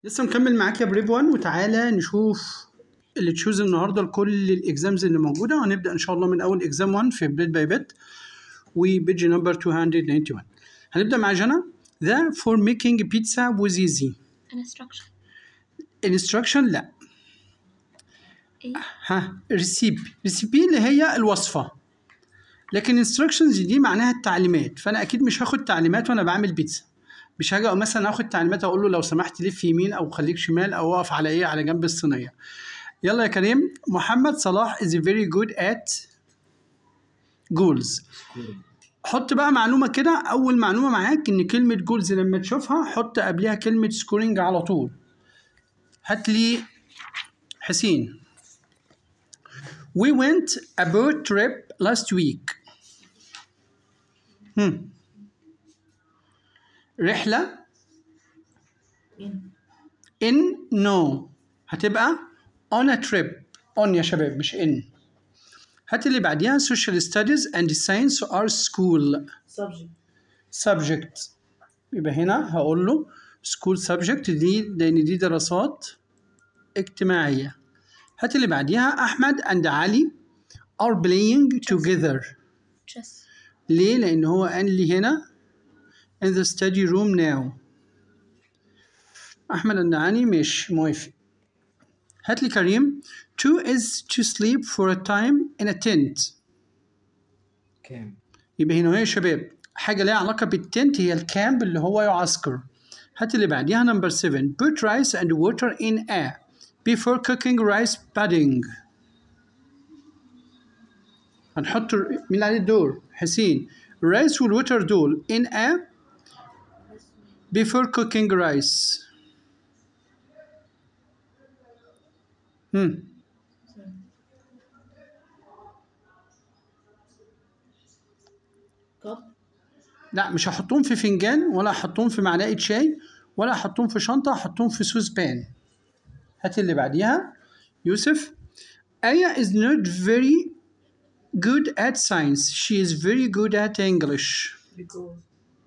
لسه مكمل معاك يا بريف 1 وتعالى نشوف اللي تشوز النهارده لكل الاكزامز اللي موجوده وهنبدا ان شاء الله من اول اكزام 1 في بيت باي بيت وبيج نمبر 291 هنبدا مع جنى The for making pizza was easy an instruction instruction لا ايه ها ريسيبي ريسيبي اللي هي الوصفه لكن instructions دي معناها التعليمات فانا اكيد مش هاخد تعليمات وانا بعمل بيتزا مش هاجي مثلا اخد تعليمات اقول له لو سمحت لف يمين او خليك شمال او اقف على ايه على جنب الصينيه يلا يا كريم محمد صلاح is very good at goals حط بقى معلومه كده اول معلومه معاك ان كلمه جولز لما تشوفها حط قبلها كلمه سكورينج على طول هات لي حسين We went a boat trip last week. هم. رحلة in no هتبقى on a trip on يا شباب مش in هات اللي بعديها social studies and science are school subject subject يبقى هنا هقول له school subject دي لأن دي دراسات اجتماعية هات اللي بعديها أحمد and علي are playing together chess ليه؟ لأن هو قال لي هنا in the study room now أحمد and علي مش موافق هات لي كريم to is to sleep for a time in a tent كام يبقى هنا يا شباب حاجة ليها علاقة بالتنت هي الكامب اللي هو يعسكر هات اللي بعديها نمبر 7 put rice and water in a before cooking rice pudding هنحط ر- مين اللي عليه الدور حسين rice والوتر دول in a before cooking rice هم cup لا مش هحطهم في فنجان ولا هحطهم في معلقه شاي ولا هحطهم في شنطه هحطهم في سوس بان هات اللي بعديها يوسف آية is not very good at science she is very good at English because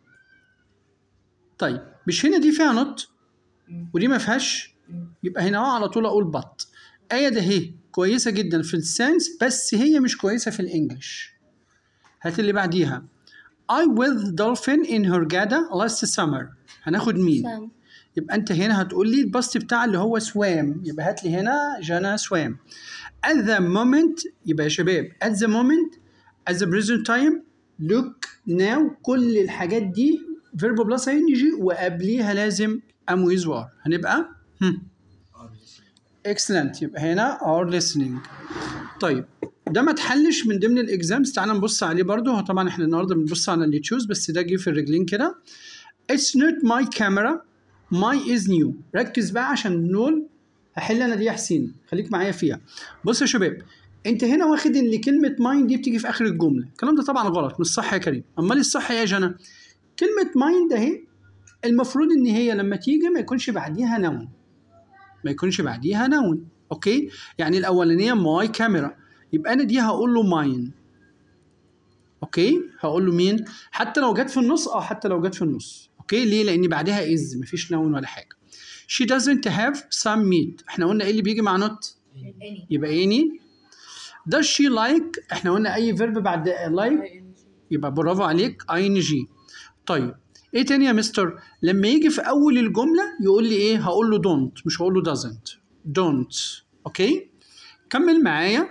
طيب مش هنا دي فيها نط مم. ودي ما فيهاش مم. يبقى هنا أهو على طول اقول بط آية ده هي كويسة جدا في الساينس بس هي مش كويسة في الانجليش هات اللي بعديها I with dolphin in Hurghada last summer هناخد مين؟ سام يبقى انت هنا هتقول لي الباست بتاع اللي هو سوام يبقى هات لي هنا جانا سوام at the moment يبقى يا شباب at the moment at the present time look now كل الحاجات دي verb plus ing وقبليها لازم am with were هنبقى هم. excellent يبقى هنا are listening طيب ده ما اتحلش من ضمن الاكزامز تعال نبص عليه برضو هو طبعا احنا النهارده بنبص على اللي تشوز بس ده جه في الرجلين كده It's not my camera my is new ركز بقى عشان نقول هحل انا دي يا حسين خليك معايا فيها بص يا شباب انت هنا واخد ان كلمه ماين دي بتيجي في اخر الجمله الكلام ده طبعا غلط مش صح يا كريم امال الصح يا جنى كلمه ماين ده اهي المفروض ان هي لما تيجي ما يكونش بعديها نون ما يكونش بعديها نون اوكي يعني الاولانيه ماي كاميرا يبقى انا دي هقول له ماين اوكي هقول له مين حتى لو جت في النص اه حتى لو جت في النص اوكي ليه لان بعدها از مفيش نون ولا حاجه she doesn't have some meat احنا قلنا ايه اللي بيجي مع not any يبقى any does she like احنا قلنا اي فيرب بعد like يبقى برافو عليك اي ان جي طيب ايه تاني يا مستر لما يجي في اول الجمله يقول لي ايه هقول له don't مش هقول له doesn't don't اوكي كمل معايا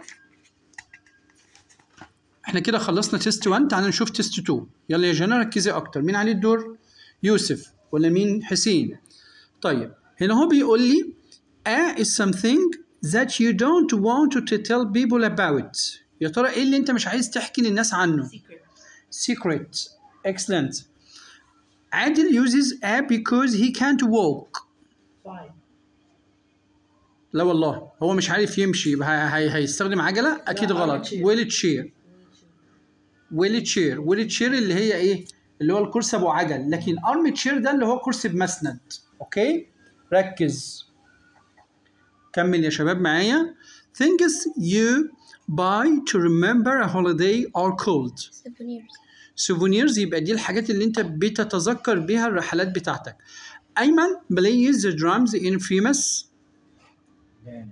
احنا كده خلصنا تيست 1 تعالى نشوف تيست 2 يلا يا جنى ركزي اكتر مين عليه الدور يوسف ولا مين حسين طيب هنا هو بيقول لي A is something that you don't want to tell people about يا ترى ايه اللي انت مش عايز تحكي للناس عنه secret secret excellent عادل uses A because he can't walk fine لا والله هو مش عارف يمشي يبقى هي- هي- هيستخدم عجلة أكيد لا، غلط wheelchair. ويل تشير ويل تشير ويل تشير اللي هي إيه اللي هو الكرسي أبو عجل لكن أرم تشير ده اللي هو كرسي بمسند أوكي ركز كمل يا شباب معايا things you buy to remember a holiday are called souvenirs souvenirs يبقى دي الحاجات اللي انت بتتذكر بيها الرحلات بتاعتك أيمن plays the drums in famous band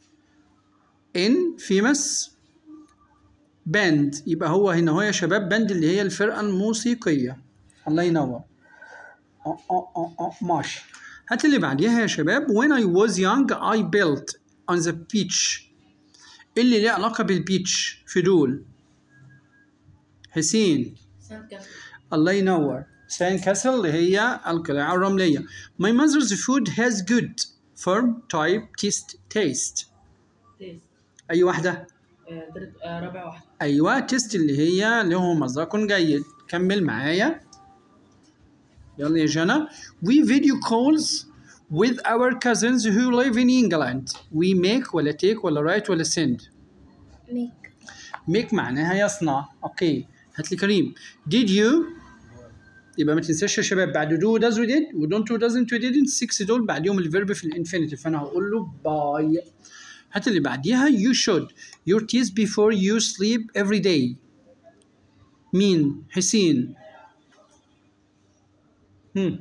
in famous band يبقى هو هنا هو يا شباب باند اللي هي الفرقة الموسيقية الله ينور اه اه اه اه ماشي هات اللي بعديها يا شباب when I was young I built on the beach اللي ليه علاقة بالبيتش في دول حسين ساند كاسل الله ينور سان كاسل اللي هي القلاع الرملية My mother's food has good firm type taste taste تيست أي واحدة آه، تالت آه، رابع واحدة أيوة تيست اللي هي له مذاق جيد كمل معايا يلا يا جنى We video calls with our cousins who live in England We make ولا take ولا write ولا send make make معناها يصنع أوكي هات لي كريم Did you يبقى ما تنساش يا شباب بعد do does we did و don't و doesn't we didn't 6 دول بعديهم الفيرب في الانفينيتيف فأنا هقول له باي هات اللي بعديها you should your teeth before you sleep every day مين حسين هم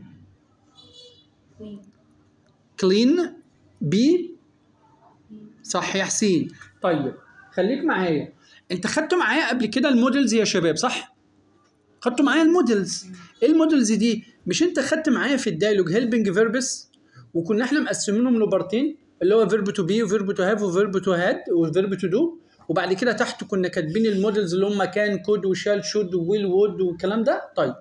كوين clean بي صح يا حسين طيب خليك معايا انت خدتوا معايا قبل كده المودلز يا شباب صح خدتوا معايا المودلز ايه المودلز دي مش انت خدت معايا في الدايلوج هيلبنج فيربس وكنا احنا مقسمينهم لبارتين اللي هو فيرب تو بي وفيرب تو هاف وفيرب تو هاد وفيرب تو دو وبعد كده تحت كنا كاتبين المودلز اللي هم كان كود وشال شود وويل وود والكلام ده طيب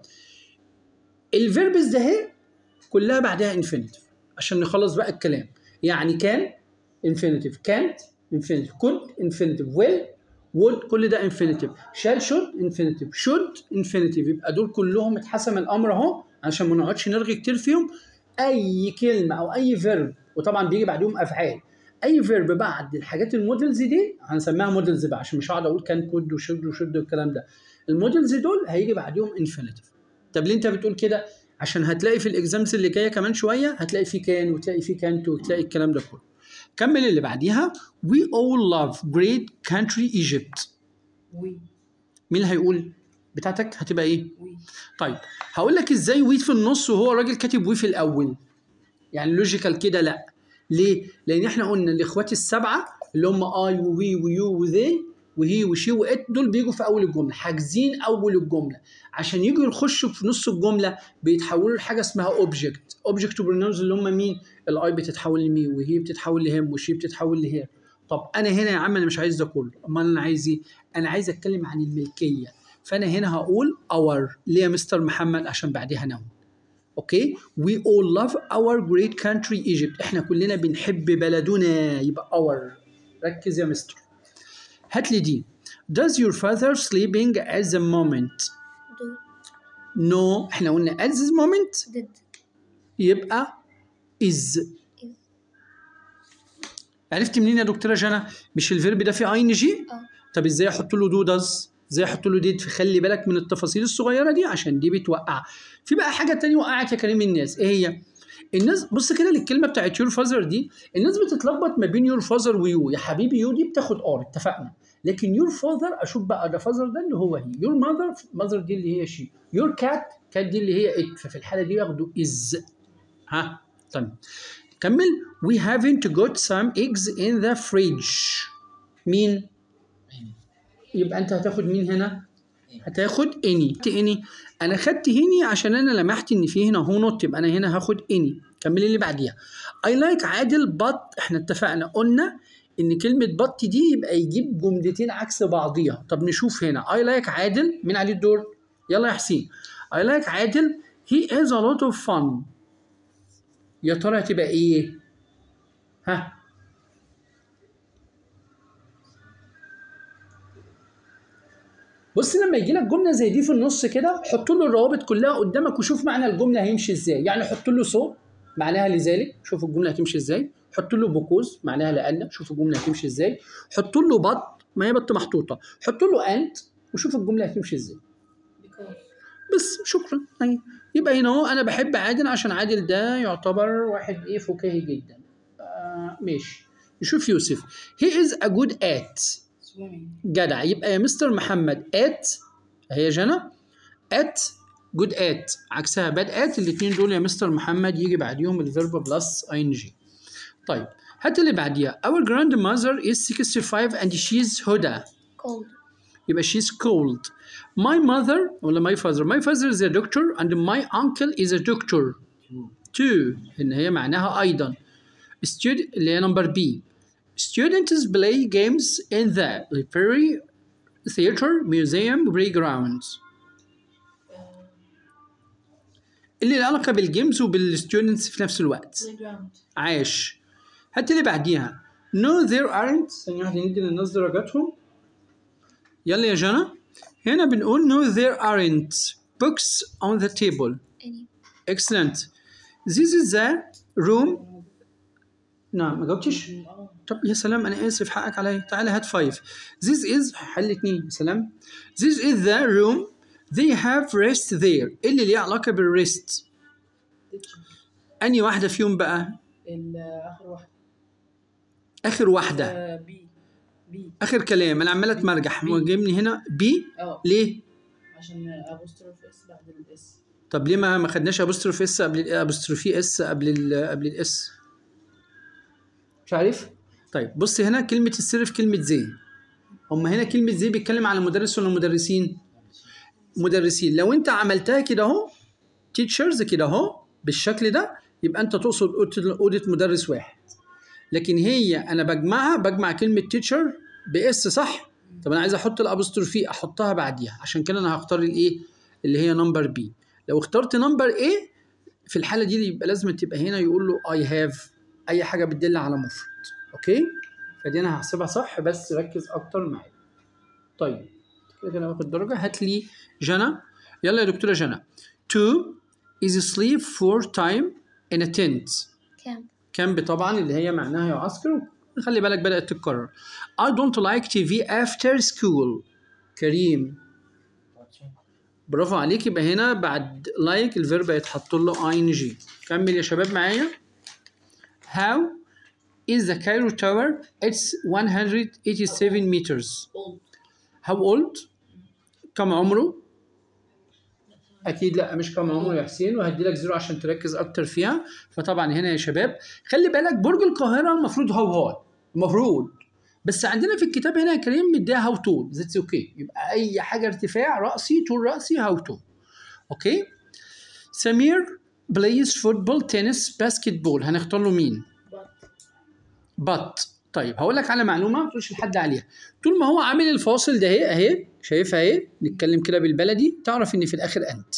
الفيربس ده اهي كلها بعدها انفينيتيف عشان نخلص بقى الكلام يعني كان انفينيتيف كانت انفينيتيف كود انفينيتيف ويل وود كل ده انفينيتيف شال شود انفينيتيف شود انفينيتيف يبقى دول كلهم اتحسم الامر اهو عشان ما نقعدش نرغي كتير فيهم اي كلمه او اي فيرب وطبعا بيجي بعدهم افعال اي فيرب بعد الحاجات المودلز دي هنسميها مودلز بقى عشان مش هقعد اقول كان كود وشد وشد والكلام ده المودلز دول هيجي بعدهم انفينيتيف طب ليه انت بتقول كده عشان هتلاقي في الاكزامز اللي جايه كمان شويه هتلاقي في كان وتلاقي في كانت وتلاقي الكلام ده كله كمل اللي بعديها we all love great country Egypt وي مين اللي هيقول بتاعتك هتبقى ايه وي طيب هقول لك ازاي وي في النص وهو الراجل كاتب وي في الاول يعني لوجيكال كده لا ليه لان احنا قلنا الاخوات السبعه اللي هم اي ووي ويو وذي وهي وشي وات دول بيجوا في اول الجمله حاجزين اول الجمله عشان يجوا يخشوا في نص الجمله بيتحولوا لحاجه اسمها اوبجكت اوبجكت وبروناونز اللي هم مين الاي بتتحول لمي وهي بتتحول لهم وشي بتتحول لهير طب انا هنا يا عم انا مش عايز ده كله امال انا عايز ايه انا عايز اتكلم عن الملكيه فانا هنا هقول اور ليه يا مستر محمد عشان بعديها نون اوكي we all love our great country Egypt احنا كلنا بنحب بلدنا يبقى our ركز يا مستر هات لي دي does your father sleeping at the moment do no احنا قلنا at this moment did يبقى is is عرفت منين يا دكتوره جنى مش الفيرب ده فيه اي ان جي اه طب ازاي احط له دو داز ازاي احط له ديد فخلي بالك من التفاصيل الصغيره دي عشان دي بتوقع في بقى حاجه تانية وقعت يا كريم الناس ايه هي الناس بص كده للكلمه بتاعت يور فازر دي الناس بتتلخبط ما بين يور فازر ويو يا حبيبي يو دي بتاخد ار اتفقنا لكن يور فاذر اشوف بقى ده فازر ده اللي هو هي يور ماذر ماذر دي اللي هي شي يور كات كات دي اللي هي ات ففي الحاله دي ياخدوا از ها طيب كمل we haven't got some eggs in the fridge مين يبقى انت هتاخد مين هنا هتاخد اني اني انا خدت هني عشان انا لمحت ان في هنا هو نوت يبقى انا هنا هاخد اني كمل اللي بعديها اي لايك عادل بط احنا اتفقنا قلنا ان كلمه بط دي يبقى يجيب جملتين عكس بعضيها طب نشوف هنا اي لايك عادل مين عليه الدور يلا يا حسين اي لايك عادل he is a lot of fun يا ترى هتبقى ايه ها بص لما يجي لك جمله زي دي في النص كده حط له الروابط كلها قدامك وشوف معنى الجمله هيمشي ازاي يعني حط له سو معناها لذلك شوف الجمله هتمشي ازاي حط له بوكوز معناها لان شوف الجمله هتمشي ازاي حط له بط ما هي بط محطوطه حط له انت وشوف الجمله هتمشي ازاي because بس شكرا يعني يبقى هنا اهو انا بحب عادل عشان عادل ده يعتبر واحد ايه فكاهي جدا آه ماشي نشوف يوسف he is a good at swimming جدع يبقى يا مستر محمد at هي جنى at good at عكسها bad at الاثنين دول يا مستر محمد يجي بعديهم الفيرب بلس ing طيب هات اللي بعديها our grandmother is 65 and she's هدى cold يبقى she's cold my mother ولا my father my father is a doctor and my uncle is a doctor too ان هي معناها ايضا student اللي هي نمبر بي students play games in the library theater museum playgrounds اللي له علاقه بالجيمز وبالستودنتس في نفس الوقت بلاي جراوند عاش هات اللي بعديها no there aren't ثانية واحدة ندي للناس درجاتهم يلا يا جنى هنا بنقول no there aren't books on the table any excellent this is the room نعم ما جاوبتش اه طب يا سلام انا اسف حقك عليا تعالى هات فايف this is حل اتنين يا سلام this is the room they have rest there إيه اللي ليه علاقة بالريست اني واحدة فيهم بقى اخر واحده اخر واحدة آه، بي بي اخر كلام انا عمال اتمرجح بي. جايبني هنا بي اه ليه عشان ابوستروف اس بعد الاس طب ليه ما ما خدناش ابوستروفي اس قبل ال- ابوستروفي اس قبل ال قبل الاس مش عارف طيب بص هنا كلمه السر في كلمه زي هم هنا كلمه زي بيتكلم على مدرس ولا مدرسين مدرسين لو انت عملتها كده اهو تيتشرز كده اهو بالشكل ده يبقى انت تقصد أوضة- اوضه مدرس واحد لكن هي انا بجمعها بجمع كلمه تيتشر باس صح طب انا عايز احط الابوستروفي احطها بعديها عشان كده انا هختار الايه اللي هي نمبر بي لو اخترت نمبر ايه في الحاله دي يبقى لازم تبقى هنا يقول له اي هاف اي حاجه بتدل على مفرد اوكي فدي انا هحسبها صح بس ركز اكتر معايا طيب كده كده باخد درجه هات لي جنى يلا يا دكتوره جنى to is sleep for time in a tent camp كامب طبعا اللي هي معناها يعسكر خلي بالك بدأت تتكرر I don't like TV after school كريم برافو عليك يبقى هنا بعد لايك الفيرب هيتحط له اي ان جي كمل يا شباب معايا How is the Cairo Tower? It's 187 meters. اولد How old? كم عمره؟ اكيد لا مش كم عمره يا حسين وهدي لك زيرو عشان تركز اكتر فيها فطبعا هنا يا شباب خلي بالك برج القاهره المفروض هاو هاي المفروض بس عندنا في الكتاب هنا يا كريم مديها هاو تول ذاتس اوكي يبقى اي حاجه ارتفاع راسي طول راسي هاو تول اوكي سمير بلايز فوتبول تنس باسكت بول هنختار له مين؟ بات بط طيب هقول لك على معلومه ما تقولش لحد عليها طول ما هو عامل الفاصل ده اهي اهي شايفها اهي نتكلم كده بالبلدي تعرف ان في الاخر انت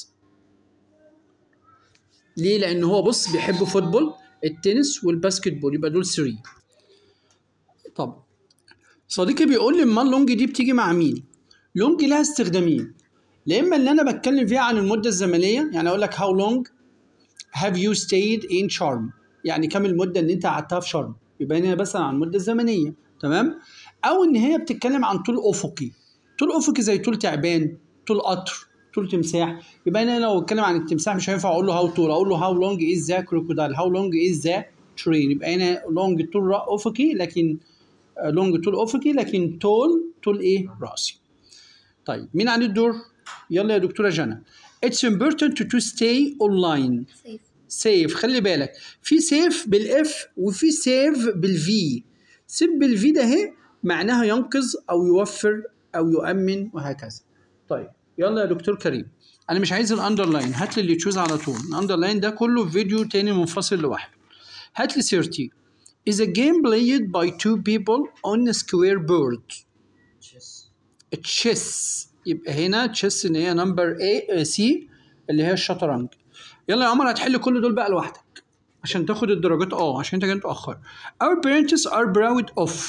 ليه لان هو بص بيحب فوتبول التنس والباسكت بول يبقى دول 3 طب صديقي بيقول لي امال لونج دي بتيجي مع مين لونج لها استخدامين يا اما اللي انا بتكلم فيها عن المده الزمنيه يعني اقول لك how long have you stayed in Sharm يعني كم المده اللي انت قعدتها في شرم يبقى هنا مثلا عن المده الزمنيه تمام او ان هي بتتكلم عن طول افقي طول افقي زي طول تعبان طول قطر طول تمساح يبقى انا لو اتكلم عن التمساح مش هينفع اقول له هاو طول اقول له هاو لونج از ذا كروكودايل هاو لونج از ذا ترين يبقى هنا لونج طول رأ- افقي لكن لونج طول افقي لكن طول طول ايه راسي طيب مين عليه الدور يلا يا دكتوره جنى It's important to, to stay online safe سيف خلي بالك في سيف بالاف وفي سيف بالفي سيف بالفي ده اهي معناها ينقذ او يوفر او يؤمن وهكذا طيب يلا يا دكتور كريم انا مش عايز الاندرلاين هات لي اللي تشوز على طول الاندرلاين ده كله في فيديو تاني منفصل لوحده هات لي 30 is a game played by two people on a square board تشيس تشيس يبقى هنا تشيس ان هي نمبر A سي اللي هي الشطرنج يلا يا عمر هتحل كل دول بقى لوحدك عشان تاخد الدرجات اه عشان انت جاي متاخر our parents are proud of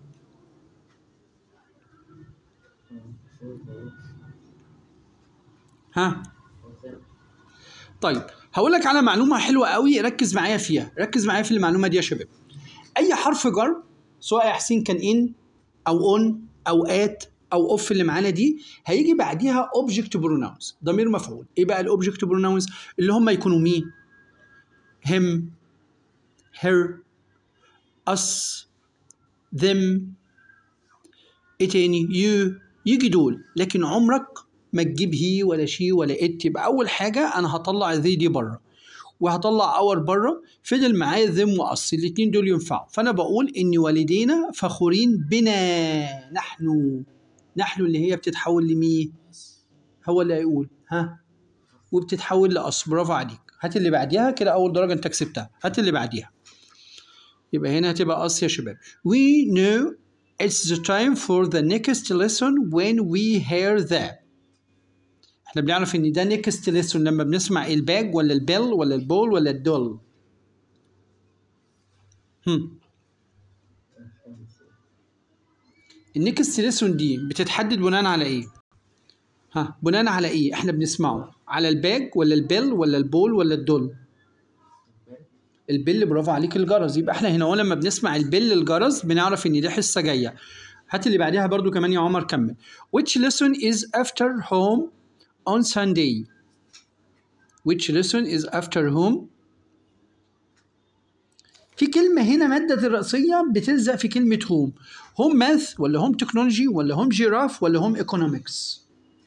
ها طيب هقول لك على معلومه حلوه قوي ركز معايا فيها ركز معايا في المعلومه دي يا شباب اي حرف جر سواء يا حسين كان ان او اون او ات او اوف اللي معانا دي هيجي بعديها اوبجكت بروناونز ضمير مفعول ايه بقى الاوبجكت بروناونز اللي هم يكونوا مين him her us them ايه تاني you يجي دول لكن عمرك ما تجيب هي ولا شي ولا ات يبقى اول حاجه انا هطلع ذي دي بره وهطلع اور بره فضل معايا ذم واصل الاثنين دول ينفعوا فانا بقول ان والدينا فخورين بنا نحن نحن اللي هي بتتحول لمين هو اللي هيقول ها وبتتحول لاصل برافو عليك هات اللي بعديها كده اول درجه انت كسبتها هات اللي بعديها يبقى هنا هتبقى أصل يا شباب we know it's the time for the next lesson when we hear that احنا بنعرف ان ده next lesson لما بنسمع الباج ولا البيل ولا البول ولا الدول هم النكست ليسون دي بتتحدد بناء على ايه؟ ها بناء على ايه؟ احنا بنسمعه على الباج ولا البيل ولا البول ولا الدول؟ البل برافو عليك الجرس يبقى احنا هنا هو لما بنسمع البل الجرس بنعرف ان دي حصه جايه هات اللي بعديها برضو كمان يا عمر كمل which lesson is after home on Sunday which lesson is after home في كلمة هنا مادة الرئيسية بتلزق في كلمة هوم هوم ماث ولا هوم تكنولوجي ولا هوم جيراف ولا هوم ايكونومكس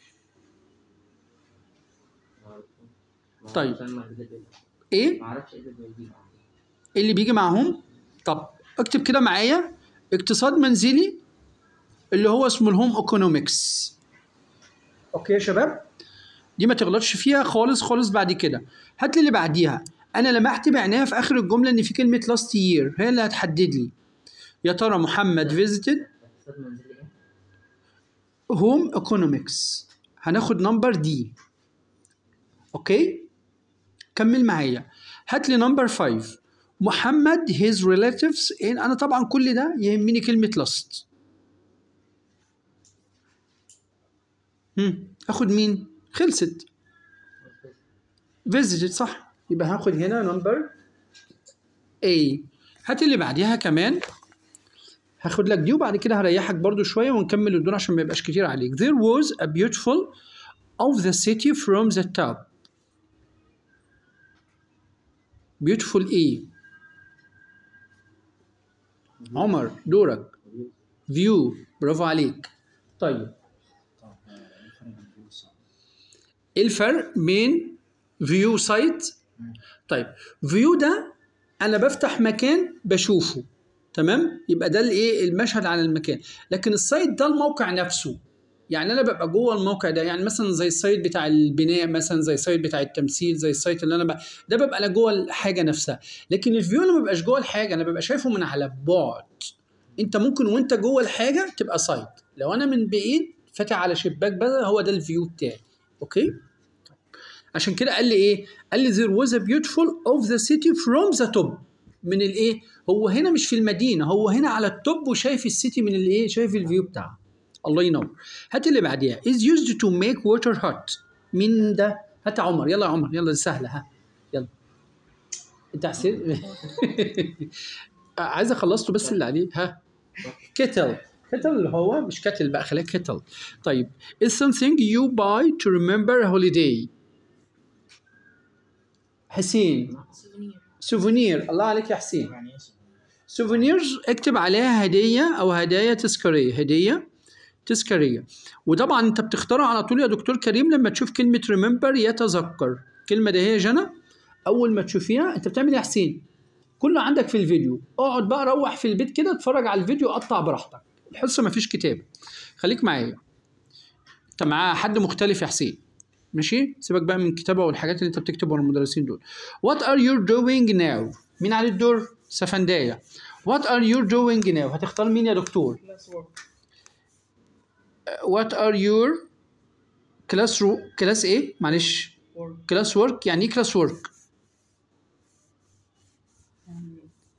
طيب. ايه ما اعرفش ايه اللي بيجي معاهم. إيه اللي بيجي معاهم طب اكتب كده معايا اقتصاد منزلي اللي هو اسمه الهوم ايكونومكس اوكي يا شباب دي ما تغلطش فيها خالص خالص بعد كده هات لي اللي بعديها انا لمحت بعناها في اخر الجمله ان في كلمه لاست يير هي اللي هتحدد لي يا ترى محمد فيزيتد اقتصاد منزلي ايه؟ هوم ايكونومكس هناخد نمبر دي اوكي كمل معايا هات لي نمبر 5 محمد his relatives in انا طبعا كل ده يهمني كلمه لاست هم اخد مين خلصت visited صح يبقى هاخد هنا نمبر A هات اللي بعديها كمان هاخد لك دي وبعد كده هريحك برضو شوية ونكمل الدور عشان ما يبقاش كتير عليك there was a beautiful of the city from the top beautiful ايه عمر دورك view برافو عليك طيب طب آه، الفرق بين الفلوس ايه الفرق بين فيو سايت طيب فيو ده انا بفتح مكان بشوفه تمام يبقى ده الايه المشهد على المكان لكن السايت ده الموقع نفسه يعني انا ببقى جوه الموقع ده يعني مثلا زي السايت بتاع البناء مثلا زي السايت بتاع التمثيل زي السايت اللي انا ب... ده ببقى انا جوه الحاجه نفسها لكن الفيو انا ما ببقاش جوه الحاجه انا ببقى شايفه من على بعد انت ممكن وانت جوه الحاجه تبقى سايت لو انا من بعيد فاتح على شباك بقى هو ده الفيو بتاعي اوكي عشان كده قال لي ايه قال لي there was a beautiful of the city from the top من الايه هو هنا مش في المدينه هو هنا على التوب وشايف السيتي من الايه شايف الفيو بتاعه الله ينور هات اللي بعديها is used to make water hot مين ده هات يا عمر يلا يا عمر يلا دي سهله ها يلا انت حسين عايز خلصته بس اللي عليه ها كتل كتل اللي هو مش كتل بقى خليها كتل طيب is something you buy to remember a holiday حسين سوفينير سوفونير الله عليك يا حسين يعني ايه اسم؟ سوفونيرز اكتب عليها هدية أو هدايا تذكارية هدية تذكارية وطبعا أنت بتختارها على طول يا دكتور كريم لما تشوف كلمة ريمبر يتذكر الكلمة ده هي جنى أول ما تشوفيها أنت بتعمل إيه يا حسين كله عندك في الفيديو اقعد بقى روح في البيت كده اتفرج على الفيديو قطع براحتك الحصة مفيش كتاب خليك معايا أنت معاه حد مختلف يا حسين ماشي سيبك بقى من الكتابة والحاجات اللي أنت بتكتب ورا المدرسين دول What are you doing now مين عليه الدور سفندية What are you doing now هتختار مين يا دكتور كلاس وورك What are your كلاس رو كلاس ايه معلش وورك كلاس ورك يعني ايه كلاس ورك يعني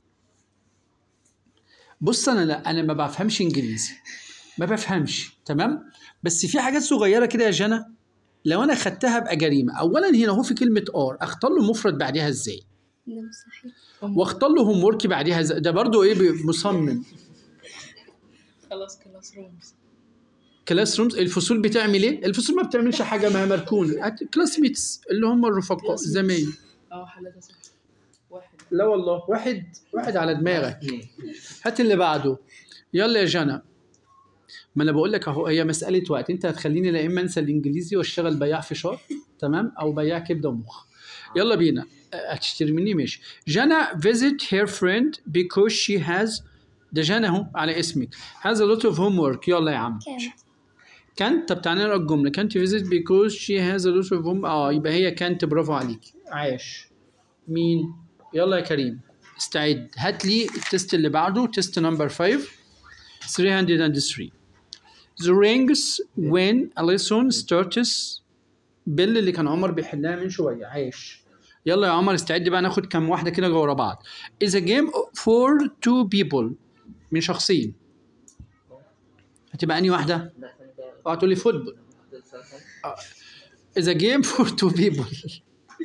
بص انا لا انا ما بفهمش انجليزي ما بفهمش تمام بس في حاجات صغيره كده يا جنى لو انا خدتها ابقى جريمه اولا هنا هو في كلمه ار اختار له مفرد بعدها ازاي ده مستحيل واختار له هوم ورك بعدها ازاي ده برضو ايه بي- مصمم خلاص كلاس رومز كلاس رومز الفصول بتعمل ايه الفصول ما بتعملش حاجه ما هي مركونه كلاس ميتس اللي هم الرفقاء Classmates. زمايل اه حلتها صح واحد لا والله واحد واحد على دماغك اثنين هات اللي بعده يلا يا جنى ما انا بقول لك اهو هي مساله وقت انت هتخليني لا اما انسى الانجليزي واشتغل بياع فشار تمام او بياع كبده ومخ يلا بينا أه، هتشتري مني ماشي جانا visit her friend because she has ده جانا اهو على اسمك has a lot of homework يلا يا عم كانت كانت طب تعالى نقرا الجمله كانت visit because she has a lot of home اه يبقى هي كانت برافو عليك عاش مين يلا يا كريم استعد هات لي التست اللي بعده تيست نمبر 5 303 The rings when a lesson starts بيل اللي كان عمر بيحلها من شويه عايش يلا يا عمر استعد بقى ناخد كام واحده كده ورا بعض is a game for two people من شخصين هتبقى انهي واحده؟ لا ثاني كده اوعى تقول لي فوتبول is a game for two people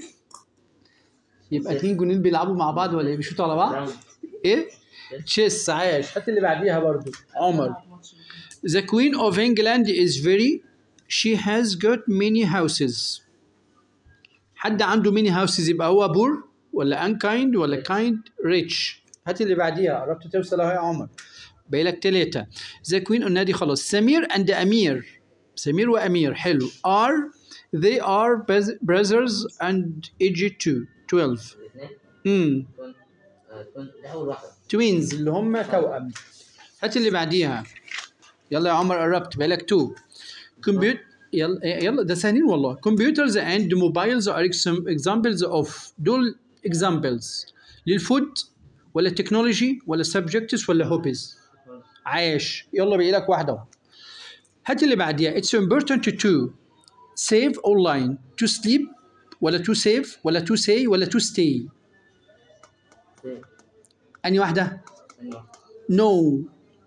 يبقى اتنين جنين بيلعبوا مع بعض ولا ايه بيشوطوا على بعض؟ راوند ايه؟ تشيس عاش هات اللي بعديها برضو عمر ماتش The Queen of England is very she has got many houses حد عنده many houses يبقى هو بور ولا unkind ولا kind rich هات اللي بعديها قربت توصل اهو يا عمر باقي لك تلاتة The Queen قلنا دي خلاص سمير and أمير سمير وأمير حلو are they are bas- brothers and age 2 12 الاثنين امم تون آه، تون ده اول واحده توينز اللي هم توأم هات اللي بعديها يلا يا عمر قربت بالك تو كمبيوتر يلا يلا ده سهلين والله computers and mobiles are exam- examples of دول examples للفود ولا تكنولوجي ولا subjects ولا hobbies عايش يلا باقي لك واحده اهو هات اللي بعديها it's important to save online to sleep ولا to save ولا to say ولا to stay اثنين انهي واحده ثاني واحده نو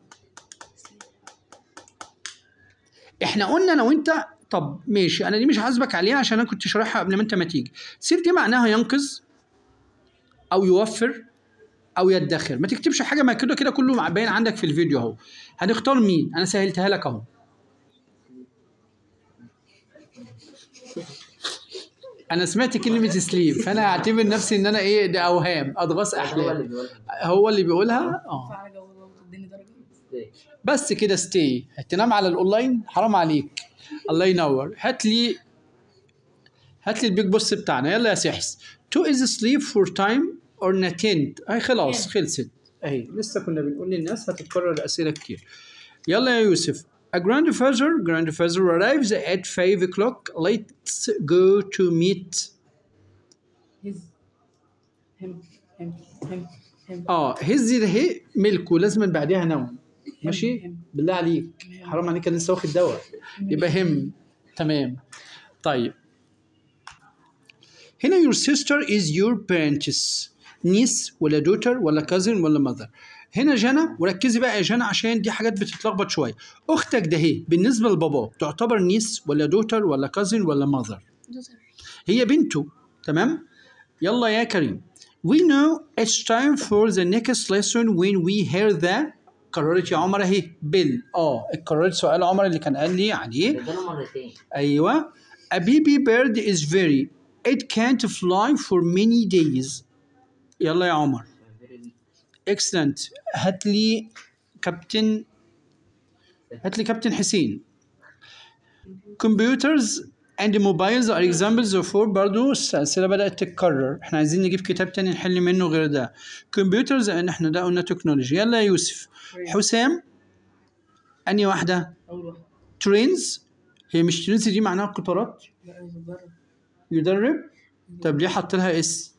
احنا قلنا انا وانت طب ماشي انا دي مش حاسبك عليها عشان انا كنت شارحها قبل ما انت ما تيجي سيف دي معناها ينقذ او يوفر او يدخر ما تكتبش حاجه ما كده كده كله باين عندك في الفيديو اهو هنختار مين انا سهلتها لك اهو انا سمعت كلمه سليب فانا هعتبر نفسي ان انا ايه ده اوهام اضغاث هو اللي احلام بيقول هو اللي بيقولها اه فعلا جو تديني درجه اثنين بس كده ستي هتنام على الاونلاين حرام عليك الله ينور هات لي هات لي البيج بوس بتاعنا يلا يا سحس تو از سليب فور تايم اور ناتنت اهي خلاص كام؟ خلصت اهي لسه كنا بنقول للناس هتتكرر الاسئله كتير يلا يا يوسف A grandfather grandfather arrives at 5 o'clock. Let's go to meet. هز هم هم هم هم اه هز ده هي ملكه لازم بعديها نوم ماشي هم. بالله عليك حرام عليك انا لسه واخد دواء يبقى هم تمام طيب هنا your sister is your parents niece ولا daughter ولا cousin ولا mother هنا جنى وركزي بقى يا جنى عشان دي حاجات بتتلخبط شويه اختك ده هي بالنسبه لباباه تعتبر نيس ولا دوتر ولا كازن ولا ماذر دوتر هي بنته تمام يلا يا كريم we know it's time for the next lesson when we hear the قررت يا عمر اهي بيل اه اتكررت سؤال عمر اللي كان قال لي عليه ادانا مرتين ايوه a baby bird is very it can't fly for many days يلا يا عمر excellent هات لي كابتن هات لي كابتن حسين computers and mobiles are examples of for برضو السلسلة بدأت تتكرر احنا عايزين نجيب كتاب تاني نحل منه غير ده computers ان احنا ده قلنا تكنولوجي يلا يا يوسف حسام انهي واحدة اول واحد ترينز هي مش ترينز دي معناها قطارات لا عايز اتدرب يدرب طب ليه حط لها اس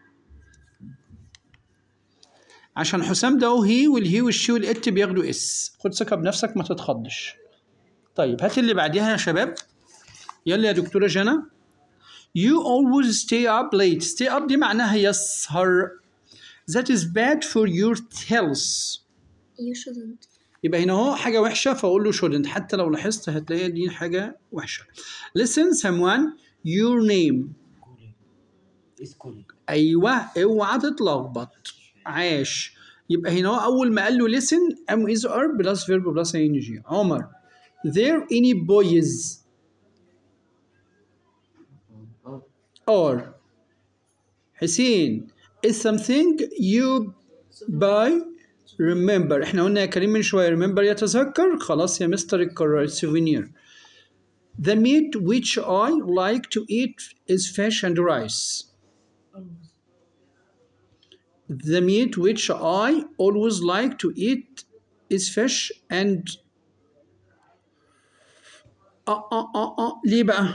عشان حسام ده هي والهي والشي والات بياخدوا اس خد ثقه بنفسك ما تتخضش طيب هات اللي بعديها يا شباب يلا يا دكتوره جنى you always stay up late stay up دي معناها يسهر that is bad for your health you shouldn't يبقى هنا اهو حاجه وحشه فاقول له shouldn't حتى لو لاحظت هتلاقي دي حاجه وحشه listen someone your name اسكولي ايوه اوعى تتلخبط عاش يبقى هنا هو اول ما قال له listen ام از ار بلس فيرب بلس ان جي عمر there any boys اه are حسين is something you buy remember احنا قلنا يا كريم من شويه remember يتذكر خلاص يا مستر اتكرر souvenir the meat which I like to eat is fish and rice always the meat which I always like to eat is fish and آه آه آه آه ليه بقى؟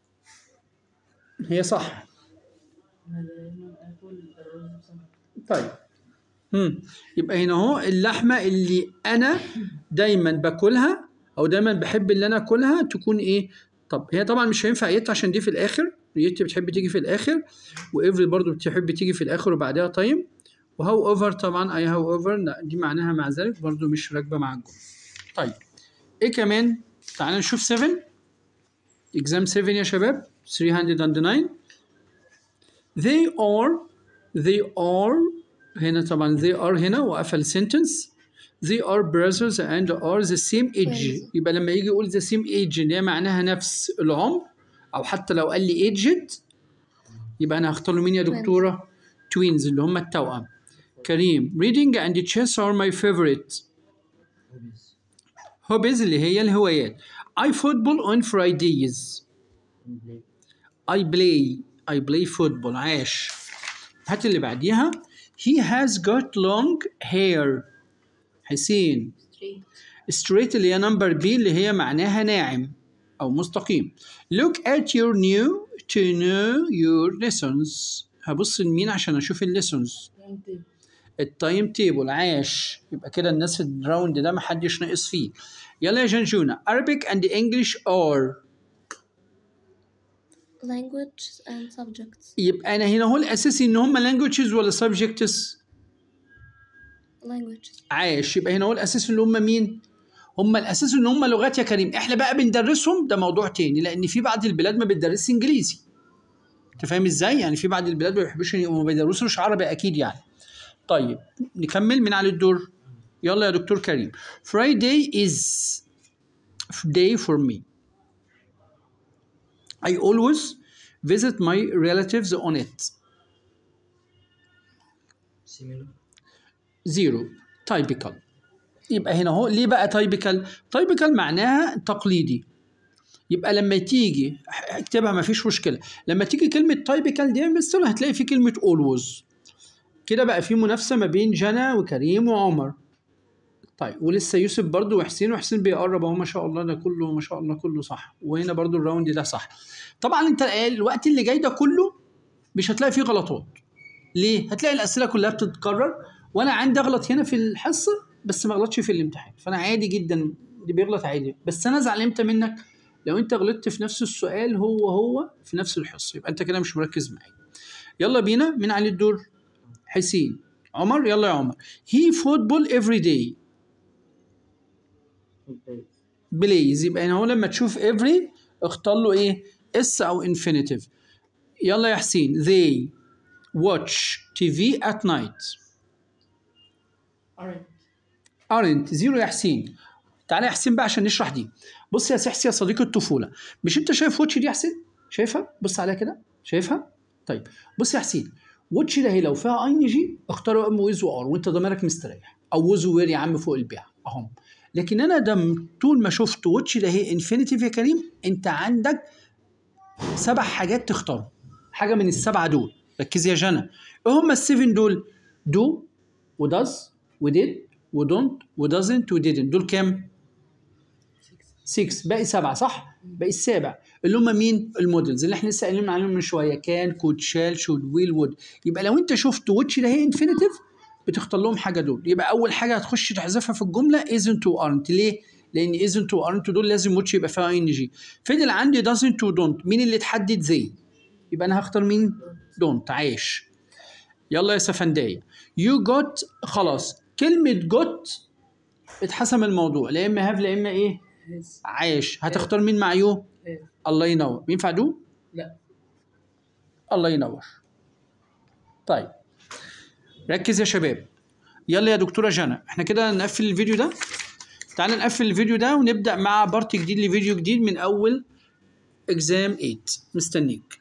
هي صح انا دايما اكل الرز بسمك طيب امم يبقى هنا اهو اللحمه اللي انا دايما باكلها او دايما بحب اللي انا اكلها تكون ايه طب هي طبعا مش هينفع يت عشان دي في الاخر يت بتحب تيجي في الاخر وافري برضو بتحب تيجي في الاخر وبعدها تايم وهاو اوفر طبعا اي هاو اوفر دي معناها مع ذلك برضو مش راكبه مع الجمله طيب ايه كمان تعال نشوف 7 exam 7 يا شباب 309 they are they are هنا طبعا they are هنا وقفل sentence they are brothers and are the same age Twins. يبقى لما يجي يقول the same age اللي هي معناها نفس العمر او حتى لو قال لي aged يبقى انا هختار له مين يا Twins. دكتوره twins اللي هم التوأم كريم reading and chess are my favorite hobbies hobbies اللي هي الهوايات I football on Fridays and play I play I play football عاش هات اللي بعديها he has got long hair حسين straight straight اللي هي نمبر بي اللي هي معناها ناعم أو مستقيم look at your new to know your lessons هبص لمين عشان أشوف الليسونز time table التايم تيبل عاش يبقى كده الناس في الراوند ده محدش ناقص فيه يلا يا جنجونة Arabic and English are language and subjects يبقى أنا هنا هو الأساسي إن هم languages ولا subjects languages عايش يبقى هنا هو الاساس اللي هم مين؟ هم الاساس ان هم لغات يا كريم احنا بقى بندرسهم ده موضوع تاني لان في بعض البلاد ما بتدرسش انجليزي انت فاهم ازاي؟ يعني في بعض البلاد ما بيحبوش وما بيدرسوش عربي اكيد يعني طيب نكمل من على الدور يلا يا دكتور كريم Friday is day for me I always visit my relatives on it similar زيرو تايبيكال يبقى هنا اهو ليه بقى تايبيكال تايبيكال معناها تقليدي يبقى لما تيجي اكتبها ما فيش مشكله لما تيجي كلمه تايبيكال دي مثل هتلاقي في كلمه اولوز كده بقى في منافسه ما بين جنى وكريم وعمر طيب ولسه يوسف برضو وحسين وحسين بيقرب اهو ما شاء الله ده كله ما شاء الله كله صح وهنا برضو الراوند ده صح طبعا انت الوقت اللي جاي ده كله مش هتلاقي فيه غلطات ليه؟ هتلاقي الاسئله كلها بتتكرر وانا عندي اغلط هنا في الحصه بس ما اغلطش في الامتحان فانا عادي جدا اللي بيغلط عادي بس انا ازعل امتى منك لو انت غلطت في نفس السؤال هو هو في نفس الحصه يبقى انت كده مش مركز معايا يلا بينا مين عليه الدور حسين عمر يلا يا عمر هي فوتبول افري داي play بليز يبقى هنا هو لما تشوف افري اختار له ايه اس او انفينيتيف يلا يا حسين they watch TV at night aren't aren't زيرو يا حسين تعالى يا حسين بقى عشان نشرح دي بص يا سحسي يا صديق الطفوله مش انت شايف واتش دي يا حسين شايفها بص عليها كده شايفها طيب بص يا حسين واتش ده هي لو فيها اي جي اختاروا ام ويز وار وانت ضميرك مستريح او وز وير يا عم فوق البيع اهم لكن انا دم طول ما شفت واتش ده هي انفينيتيف يا كريم انت عندك سبع حاجات تختارهم حاجه من السبعه دول ركز يا جنى ايه هم السيفن دول دو وداز وديد ودونت ودازنت وديدنت دول كام 6 باقي سبعه صح باقي السابع اللي هم مين المودلز اللي احنا لسه قايلين عليهم من شويه كان كود شال شود ويل وود يبقى لو انت شفت واتش ده هي انفينيتيف بتختار لهم حاجه دول يبقى اول حاجه هتخش تحذفها في الجمله isn't و aren't ليه لان isn't و aren't دول لازم واتش يبقى فيها ان جي فضل عندي doesn't و don't مين اللي تحدد زي يبقى انا هختار مين don't عايش يلا يا سفندية you got خلاص كلمة got اتحسم الموضوع لا اما هاف لا اما ايه has عايش هتختار مين مع يو have الله ينور ينفع دو لا الله ينور طيب ركز يا شباب يلا يا دكتورة جنى احنا كده نقفل الفيديو ده تعال نقفل الفيديو ده ونبدأ مع بارت جديد لفيديو جديد من أول اكزام 8 مستنيك